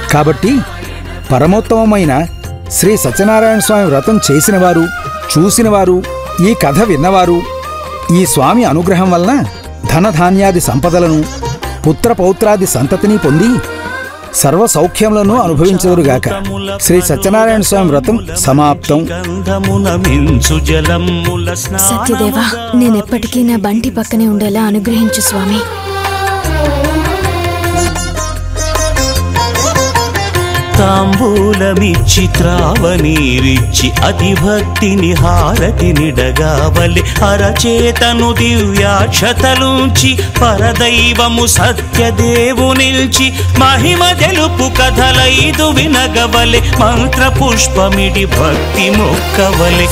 కాబట్టి పరమోత్తమమైన శ్రీ సత్యనారాయణ స్వామి వ్రతం చేసినవారు చూసినవారు ఈ కథ విన్నవారు ఈ స్వామి అనుగ్రహం వలన ధనధాన్యాది సంపదలను పుత్ర పౌత్రాది సంతతిని పొంది సర్వ సౌఖ్యములను అనుభవించదురుగాక శ్రీ సత్యనారాయణ స్వామి వ్రతం సమాప్తం గంధమున మించు జలముల సత్యదేవా నేనెప్పటికీ నా బంటి పక్కనే ఉండేలా అనుగ్రహించు స్వామి తాంబూలమిచ్చి త్రావనీరిచ్చి అతి భక్తిని హారతినిడగావలి అరచేతను దివ్యాక్షతలుంచి పరదైవము సత్యదేవు నిల్చి మహిమ తెలుపు కథలైదు వినగవలె మంత్ర పుష్పమిడి భక్తి మొక్కవలె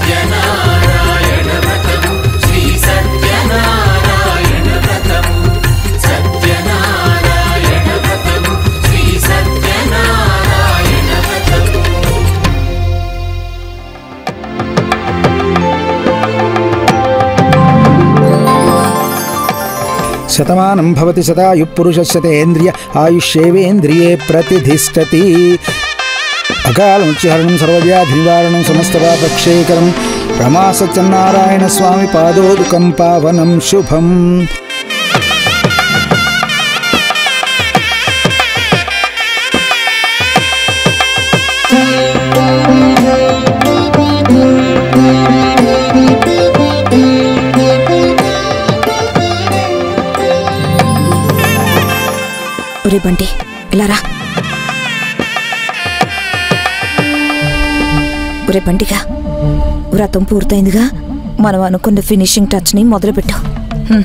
శతమానం భవతి శతాయు పురుషశతేంద్రియ ఆయుష్యేవేంద్రియే ప్రతిధిష్టతి అకాలముచ్యహరణం సర్వవ్యాధి నివారణం సమస్తపాపక్షేకరం రమా సత్యనారాయణ స్వామి పాదోదుకం పావనం శుభం ఒరే బంటి ఇలా రా ఒరే బంటిగా వ్రతం పూర్తయిందిగా మనం అనుకున్న ఫినిషింగ్ టచ్ ని మొదలుపెట్టు హ్మ్.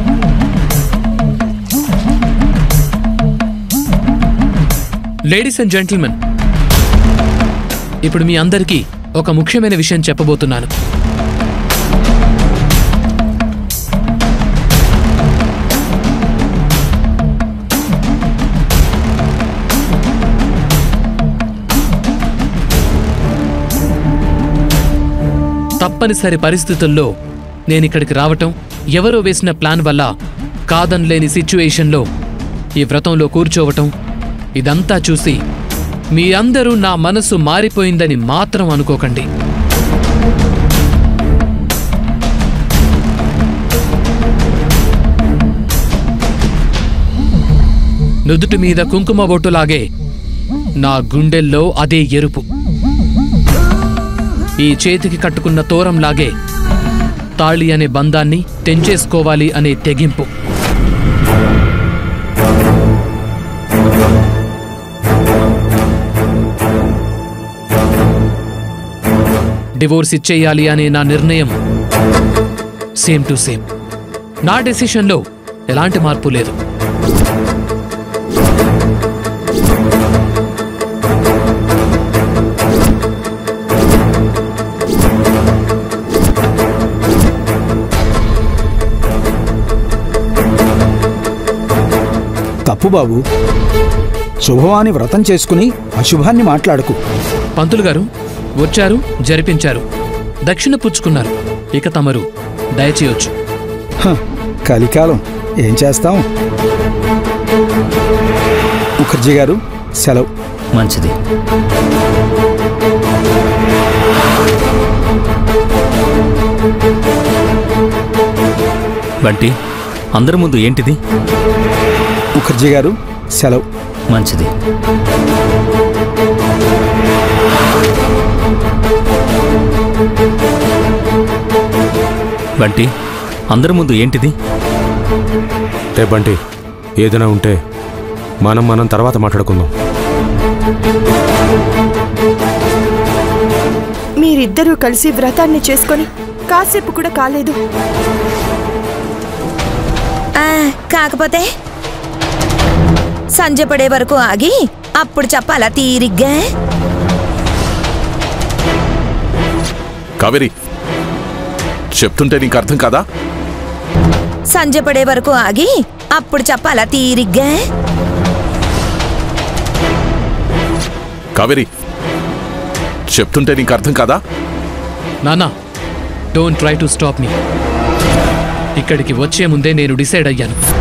లేడీస్ అండ్ జెంటిల్మెన్ ఇప్పుడు మీ అందరికీ ఒక ముఖ్యమైన విషయం చెప్పబోతున్నాను తప్పనిసరి పరిస్థితుల్లో నేనిక్కడికి రావటం ఎవరో వేసిన ప్లాన్ వల్ల కాదనలేని సిచ్యువేషన్లో ఈ వ్రతంలో కూర్చోవటం ఇదంతా చూసి మీ అందరూ నా మనసు మారిపోయిందని మాత్రం అనుకోకండి నుదుటి మీద కుంకుమ బొట్టులాగే నా గుండెల్లో అదే ఎరుపు ఈ చేతికి కట్టుకున్న తోరంలాగే తాళి అనే బంధాన్ని తెంచేసుకోవాలి అనే తెగింపు డివోర్స్ ఇచ్చేయాలి అనే నా నిర్ణయం సేమ్ టు సేమ్ నా డెసిషన్లో ఎలాంటి మార్పు లేదు తప్పు బాబు శుభవాని వ్రతం చేసుకుని అశుభాన్ని మాట్లాడుకు పంతులు గారు వచ్చారు జరిపించారు దక్షిణ పుచ్చుకున్నారు ఇక తమరు దయచేయొచ్చు హ, కలికాలం ఏం చేస్తాం ముఖర్జీ గారు సెలవు మంచిది బంటి అందరి ముందు ఏంటిది ముఖర్జీ గారు సెలవు మంచిది బంటి అందరి ముందు ఏంటిది రే బంటి ఏదైనా ఉంటే మనం మనం తర్వాత మాట్లాడుకుందాం మీరిద్దరూ కలిసి వ్రతాన్ని చేసుకొని కాసేపు కూడా కాలేదు ఆ, కాకపోతే సంజ పడే వరకు ఆగి అప్పుడు చెప్పాలా తీరిగ్గా కావేరి చెప్తుంటే నీకు అర్థం కాదా సంజ పడే వరకు ఆగి అప్పుడు చెప్పాలా తీరిగ్గా కావేరి చెప్తుంటే నీకు అర్థం కాదా నానా don't try to stop me ఇక్కడికి వచ్చే ముందే నేను డిసైడ్ అయ్యాను